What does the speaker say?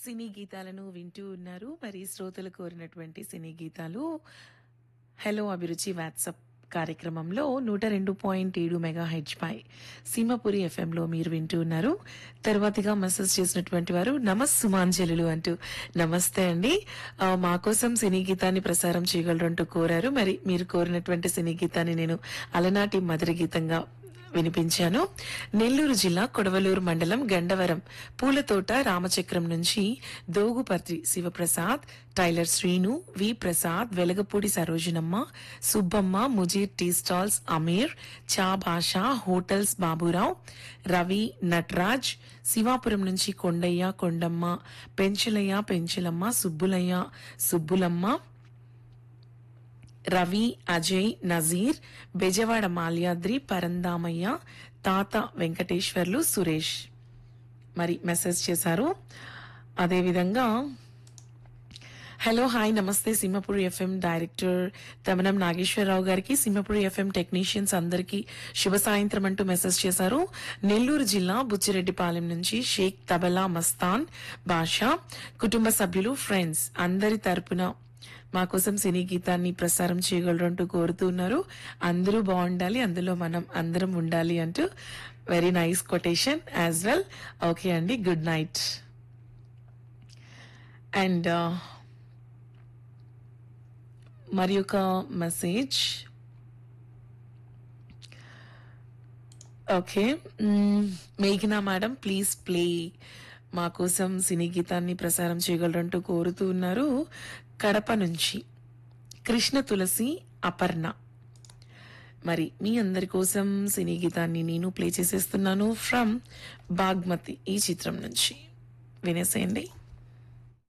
సినీ గీతాలను వింటూ ఉన్నారు మరి శ్రోతలు కోరినటువంటి సినీ గీతాలు హలో అభిరుచి వాట్సాప్ కార్యక్రమంలో నూట రెండు పాయింట్ ఏడు మెగా హెచ్ పై సీమపురి ఎఫ్ఎంలో మీరు వింటూ ఉన్నారు తర్వాతిగా మెసేజ్ చేసినటువంటి వారు నమస్ సుమాంజలులు అంటూ నమస్తే అండి ఆ, మా కోసం సినీ గీతాన్ని ప్రసారం చేయగలరంటూ కోరారు మరి మీరు కోరినటువంటి సినీ గీతాన్ని నేను అలనాటి మధుర గీతంగా వినిపించాను నెల్లూరు జిల్లా కొడవలూరు మండలం గండవరం పూలతోట రామచక్రం నుంచి Dogupatri Sivaprasad tailor Srinu V Prasad Velagapudi Sarojanamma Subbamma Mujeer tea stalls Ameer చా భాష హోటల్స్ బాబురావు రవి నటరాజ్ శివాపురం నుంచి కొండయ్య కొండమ్మ పెంచులయ్య పెంచులమ్మ సుబ్బులయ్య సుబ్బులమ్మ రవి అజయ్ నజీర్ బెజవాడ మాల్యాద్రి పరందామయ్య తాత వెంకటేశ్వర్లు సురేష్ మరి మెసేజ్ చేశారు అదేవిధంగా హలో హాయ్ నమస్తే సింహపురి ఎఫ్ఎం డైరెక్టర్ తమనం నాగేశ్వరరావు గారికి సింహపురి ఎఫ్ఎం టెక్నీషియన్స్ అందరికీ శుభ సాయంత్రం అంటూ మెసేజ్ చేశారు నెల్లూరు జిల్లా బుచ్చిరెడ్డిపాలెం నుంచి షేక్ తబలా మస్తాన్ బాషా కుటుంబ సభ్యులు ఫ్రెండ్స్ అందరి తరపున మా కోసం సినీ గీతాన్ని ప్రసారం చేయగలరు అంటూ కోరుతున్నారు అందరూ బాగుండాలి అందులో మనం అందరం ఉండాలి అంటూ very nice quotation as well okay అండి గుడ్ నైట్ అండ్ మరి ఒక మెసేజ్ ఓకే మేఘనా మేడం ప్లీజ్ ప్లే మా కోసం సినీ గీతాన్ని ప్రసారం చేయగలరంటూ కోరుతూ ఉన్నారు కడప నుంచి కృష్ణ తులసి అపర్ణ మరి మీ అందరి కోసం సినీ గీతాన్ని నేను ప్లే చేసేస్తున్నాను ఫ్రమ్ బాగ్మతి ఈ చిత్రం నుంచి వినేసేయండి